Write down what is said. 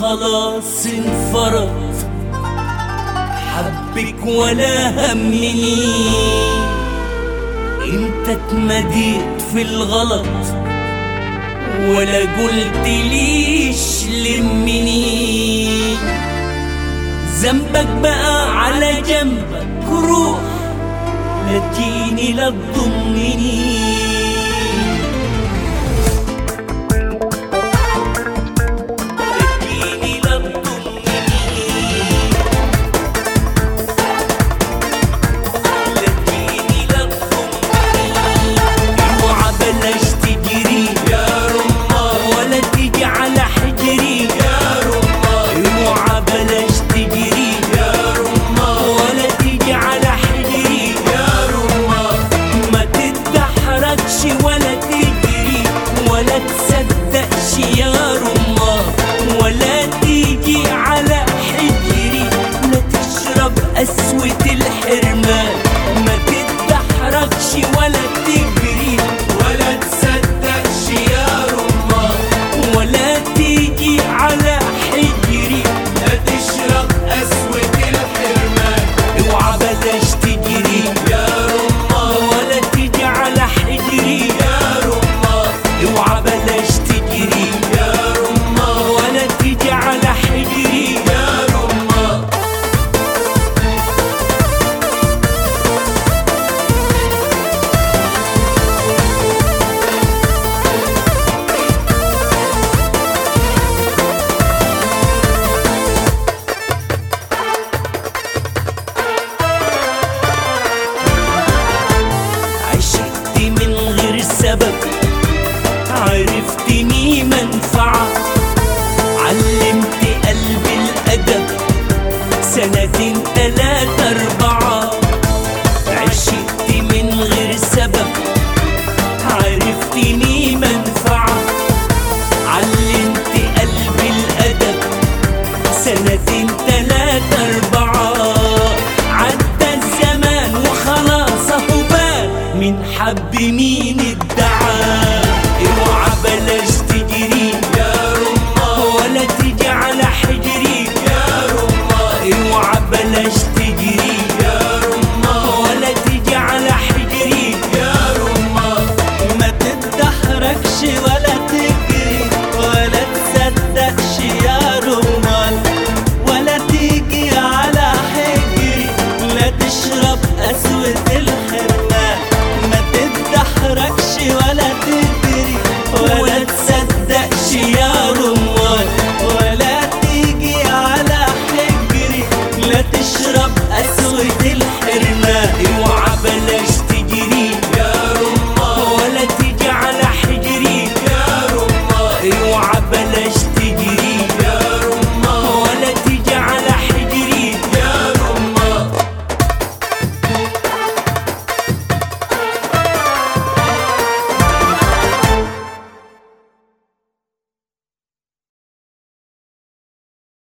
خلاص انفرط حبك ولا همني انت اتمديت في الغلط ولا قلت ليش لمني ذنبك بقى على جنبك روح لا تجيني لا تضمني تجيني لا تضمني تجيني لا تضمني اوعى بلاش تجري يا رمار ولا تيجي على حجري يا رمار اوعى بلاش تجري يا رمار ولا تيجي على حجري يا رمار ما تتدحرجش ولا تجري ولا تصدقش يا رمار ولا تيجي على حجري لا تشرب قسوة الحرمان ما تتدحرجش ولا تجري ولا تصدقش يا رمار ولا تيجي على حجري لا تشرب قسوة الحرمان اوعى بلاش تجري يا رمار ولا تيجي على حجري يا رمار اوعى بلاش تجري يا رمار ولا تيجي على حجري يا رمار عشقت من غير سبب عرفتني منفعة علمت قلبي الأدب سنتين تلاتة أربعة عشقت من غير سبب عرفتني منفعة علمت قلبي الأدب سنتين تلاتة أربعة عدى الزمان وخلاص أهو بان من حب مين